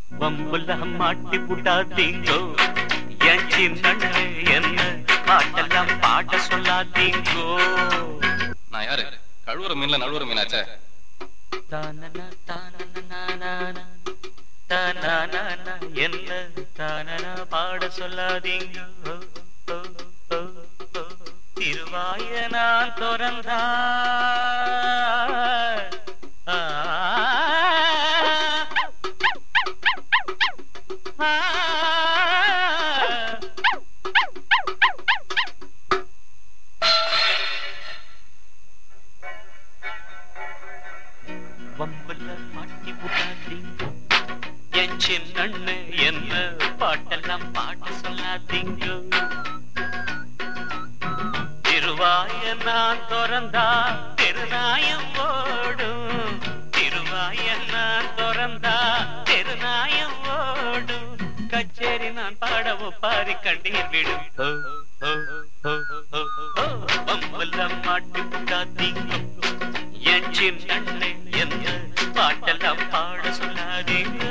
வம்புல மாட்டி புட்டாதீங்கோ என் சின்ன என்ன பாட்டெல்லாம் பாட சொல்லாதீங்கோ நான் யாரு கழுவுற மீன்ல நழுவுற மீனாச்சே தானன தானன தானன என்ன தானன பாட சொல்லாதீங்க திருவாய நான் திறந்தா வம்புல மாட்டி புட்டாதீங்க என் சின்ன என்ன பாட்டெல்லாம் பாட சொல்லாதீங்க திருவாய நான் திறந்தா திருநாயம் ஓடும் திருவாய நான் திறந்தா திருநாயம் ஓடும் கச்சேரி நான் பாட ஒப்பாரி கண்டீர் விடும் ஓ, ஓ, ஓ, ஓ, ஓ. வம்புல மாட்டி புட்டாதீங்க என் சின்ன என்ன பாட்டெல்லாம் பாட சொல்லாதீங்க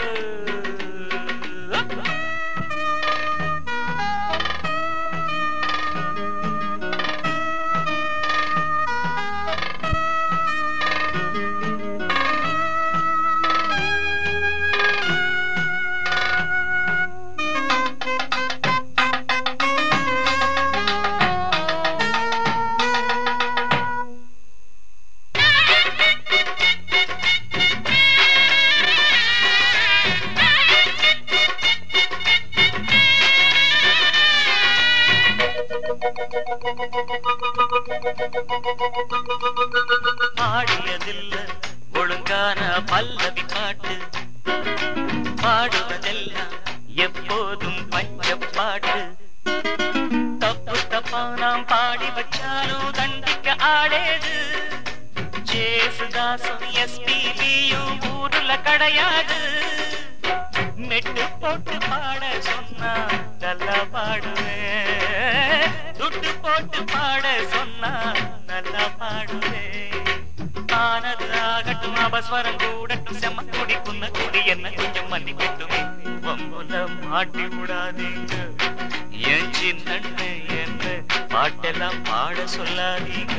பாடியதில்ல ஒழுங்கான பல்லவி பாட்டு பாடுவதெல்லாம் எப்போதும் பஞ்ச பாட்டு தப்பு தப்பா நாம் பாடி வச்சாலும் தண்டிக்க ஆளேது ஜேசுதாசும் எஸ்பிபியும் ஊருல கிடையாது மெட்டு போட்டு பாட சொன்னா நல்லா பாடுவேன் துட்டு போட்டு பாட சொன்னா நல்லா பாடுவேன் ஆனது ஆகட்டும் அபஸ்வரம் கூடட்டும் செம்ம குடி குன்ன குடி என்ன கொஞ்சம் மன்னிக்கட்டுமே வம்புல மாட்டி விடாதீங்க என் சின்ன என்ன பாட்டெல்லாம் பாட சொல்லாதீங்க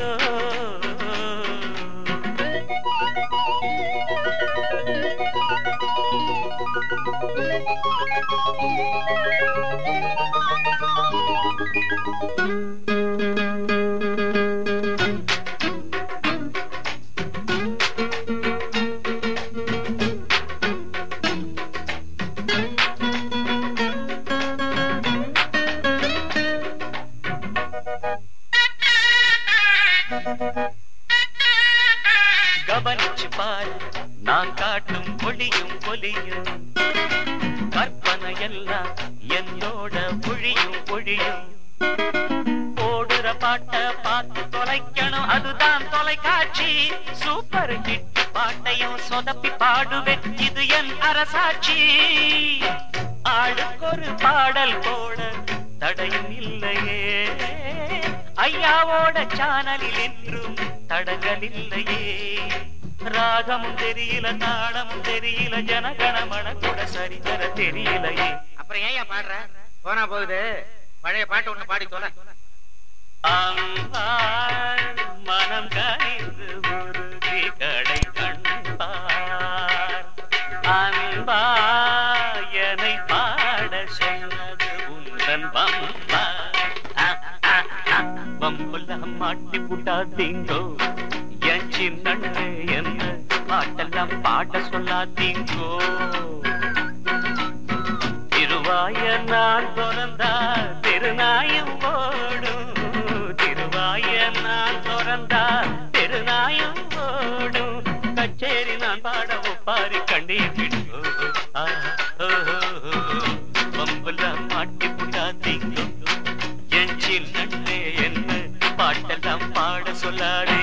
கவனிச்சு பாரு நான் காட்டும் ஒளியும் ஒலியும் கற்பனை எல்லாம் என்னோட ஒழியும் ஒழியும் ஓடுற பாட்ட பார்த்து தொலைக்கணும் அதுதான் தொலைக்காட்சி சூப்பர் ஹிட் பாட்டையும் சொதப்பி பாடுவேன் இது என் அரசாட்சி ஆளுக்கொரு பாடல் போட தடையும் இல்லையே ஐயாவோட சானலில் என்றும் தடங்கள் இல்லையே ராகமும் தெரியல தாளமும் தெரியல ஜனகணமன கூட சரிதர தெரியலையே அப்புறம் ஏன் பாடுற போனா போகுது பழைய பாட்டு ஒண்ணு பாடி தொலை அம்பாள் மனம் கனிந்து உருகி கடை கண்பார் அன்பா என்னை பாட சொன்னது உந்தன் பம்பா பம்புல மாட்டி புட்டாதீங்கோ என் சின்ன என்ன பாட்டெல்லாம் பாட சொல்லாதீங்கோ திருவாய நான் திறந்தா திருநாயம் ஓடும் திருவாய நான் திறந்தா திருநாயம் ஓடும் கச்சேரி நான் பாட ஒப்பாரி கண்டீர்கள் பம்புல மாட்டி புட்டாதீங்க என் சின்ன என்ன பாட்டெல்லாம் பாட சொல்லாதே